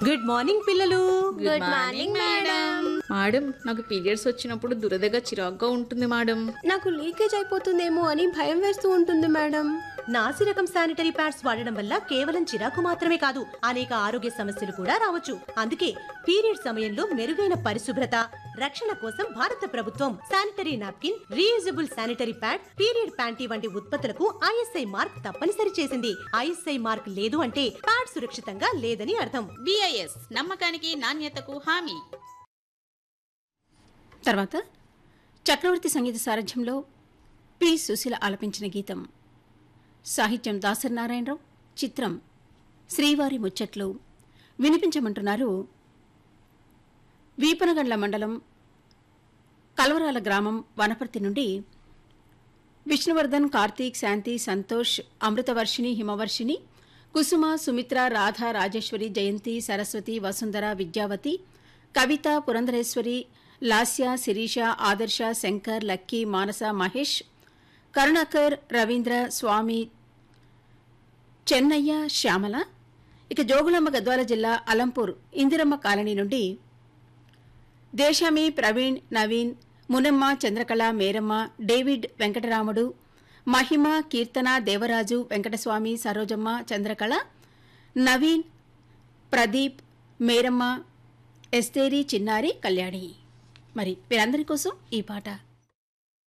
good morning పిల్లలు good morning madam madam నాకు periods వచ్చినప్పుడు దురదగా చిరాగ్గా ఉంటుంది మేడం నాకు లీకేజ్ అయిపోతుందేమో అని భయం వేస్తూ ఉంటుంది మేడం నాసి రకం శానిటరీ ప్యాడ్స్ వాడడం వల్ల కేవలం చిరాకు మాత్రమే కాదు అనేక ఆరోగ్య సమస్యలు కూడా రావచ్చు అందుకే పీరియడ్ సమయంలో మెరుగైన పరిశుభ్రత రక్షణ కోసం భారత ప్రభుత్వం sanitary napkin reusable sanitary pad period panty వంటి ఉత్పత్తులకు ఐఎస్ఐ మార్క్ తప్పనిసరి చేసింది ఐఎస్ఐ మార్క్ లేదు అంటే ప్యాడ్ సురక్షితంగా లేదని అర్థం బిఐఎస్ నమ్మకానికి నాణ్యతకు హామీ తర్వాత చక్రవర్తి సంగీత సారథ్యంలో పి సుశీల ఆలపించిన గీతం సాహిత్యం దాసరి నారాయణరావు చిత్రం శ్రీవారి ముచ్చట్లు వినిపించమంటున్నారు వీపనగండ్ల మండలం కలవరాల గ్రామం వనపర్తి నుండి విష్ణువర్ధన్ కార్తీక్ శాంతి సంతోష్ అమృతవర్షిణి హిమవర్షిణి కుసుమ సుమిత్ర రాధ రాజేశ్వరి జయంతి సరస్వతి వసుంధర విద్యావతి కవిత పురంధరేశ్వరి లాస్య శిరీష ఆదర్శ శంకర్ లక్కీ మానస మహేష్ కరుణాకర్ రవీంద్ర స్వామి చెన్నయ్య శ్యామల ఇక జోగులాంబ గద్వాల జిల్లా అలంపూర్ ఇందిరమ్మ కాలనీ నుండి దేశామి ప్రవీణ్ నవీన్ మునమ్మ చంద్రకళ మేరమ్మ డేవిడ్ వెంకటరాముడు మహిమ కీర్తన దేవరాజు వెంకటస్వామి సరోజమ్మ చంద్రకళ నవీన్ ప్రదీప్ మేరమ్మ ఎస్తేరి చిన్నారి కళ్యాణి మరి వీరందరి కోసం ఈ పాట